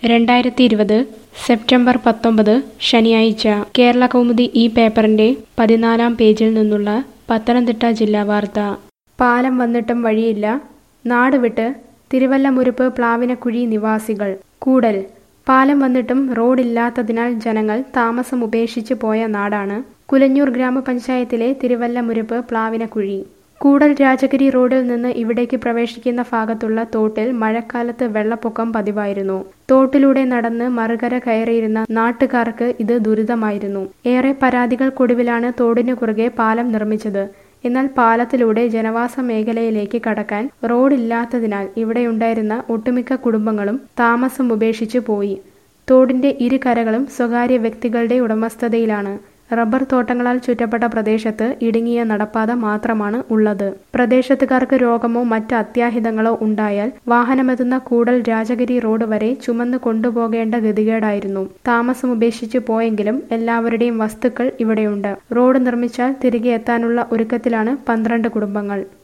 രണ്ടായിരത്തി ഇരുപത് സെപ്റ്റംബർ പത്തൊമ്പത് ശനിയാഴ്ച കേരള കൗമുദി ഈ പേപ്പറിന്റെ പതിനാലാം പേജിൽ നിന്നുള്ള പത്തനംതിട്ട ജില്ലാ വാർത്ത പാലം വന്നിട്ടും വഴിയില്ല നാട് വിട്ട് തിരുവല്ലമുരുപ്പ് പ്ലാവിനക്കുഴി നിവാസികൾ കൂടൽ പാലം വന്നിട്ടും റോഡില്ലാത്തതിനാൽ ജനങ്ങൾ താമസം ഉപേക്ഷിച്ച് പോയ നാടാണ് കുലഞ്ഞൂർ ഗ്രാമപഞ്ചായത്തിലെ തിരുവല്ലമുരുപ്പ് പ്ലാവിനക്കുഴി കൂടൽ രാജഗിരി റോഡിൽ നിന്ന് ഇവിടേക്ക് പ്രവേശിക്കുന്ന ഭാഗത്തുള്ള തോട്ടിൽ മഴക്കാലത്ത് വെള്ളപ്പൊക്കം പതിവായിരുന്നു തോട്ടിലൂടെ നടന്ന് മറുകര കയറിയിരുന്ന നാട്ടുകാർക്ക് ഇത് ദുരിതമായിരുന്നു ഏറെ പരാതികൾക്കൊടുവിലാണ് തോടിനു കുറുകെ പാലം നിർമ്മിച്ചത് എന്നാൽ പാലത്തിലൂടെ ജനവാസ മേഖലയിലേക്ക് കടക്കാൻ റോഡില്ലാത്തതിനാൽ ഇവിടെയുണ്ടായിരുന്ന ഒട്ടുമിക്ക കുടുംബങ്ങളും താമസം ഉപേക്ഷിച്ചു പോയി തോടിന്റെ ഇരു കരകളും സ്വകാര്യ വ്യക്തികളുടെ ഉടമസ്ഥതയിലാണ് റബ്ബർ തോട്ടങ്ങളാൽ ചുറ്റപ്പെട്ട പ്രദേശത്ത് ഇടുങ്ങിയ നടപ്പാത മാത്രമാണ് ഉള്ളത് പ്രദേശത്തുകാർക്ക് രോഗമോ മറ്റ് അത്യാഹിതങ്ങളോ ഉണ്ടായാൽ വാഹനമെത്തുന്ന കൂടൽ രാജഗിരി റോഡ് വരെ ചുമന്ന് കൊണ്ടുപോകേണ്ട ഗതികേടായിരുന്നു താമസം ഉപേക്ഷിച്ചു പോയെങ്കിലും എല്ലാവരുടെയും വസ്തുക്കൾ ഇവിടെയുണ്ട് റോഡ് നിർമ്മിച്ചാൽ തിരികെ എത്താനുള്ള ഒരുക്കത്തിലാണ് പന്ത്രണ്ട് കുടുംബങ്ങൾ